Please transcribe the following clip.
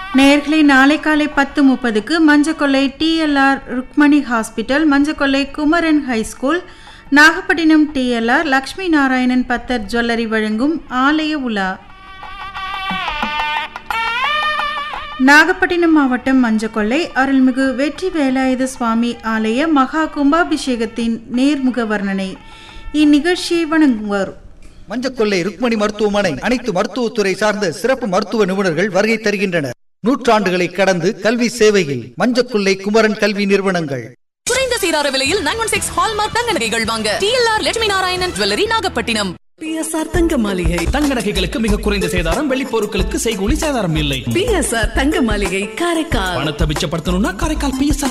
நேயர்களே நாளை காலை பத்து முப்பதுக்கு Manjakollai DLR Rukmani hospital Manjakollai Kumaran high school Nagapattinam DLR Lakshmi Narayanan Pathar jewellery வழங்கும் ஆலய உலா நாகப்பட்டினம் மாவட்டம் மஞ்சக்கொல்லை அருள்மிகு வெற்றி வேலாயுத சுவாமி ஆலய மகா கும்பாபிஷேகத்தின் நேர்முக வர்ணனை இந்நிகழ்ச்சியை வழங்குவார் மஞ்சக்கொல்லை ருக்மணி மருத்துவமனை அனைத்து மருத்துவத்துறை சார்ந்த சிறப்பு மருத்துவ நிபுணர்கள் வருகை தருகின்றனர் நூற்றாண்டுகளை கடந்து கல்வி சேவையில் மஞ்சக்கொல்லை குமரன் கல்வி நிறுவனங்கள் குறைந்த சீரார விலையில் நைன் ஒன் சிக்ஸ் ஹால்மார்க் தங்க நகைகள் வாங்க DLR Lakshmi Narayanan jewellery Nagapattinam BSR தங்க மாளிகை தங்க நகைகளுக்கு மிக குறைந்த சேதாரம் வெள்ளி பொருட்களுக்கு செய்கூலி சேதாரம் இல்லை பிஎஸ்ஆர் தங்க மாளிகை காரைக்கால் பணத்தை மிச்சப்படுத்தணும்னா காரைக்கால் பிஎஸ்ஆர்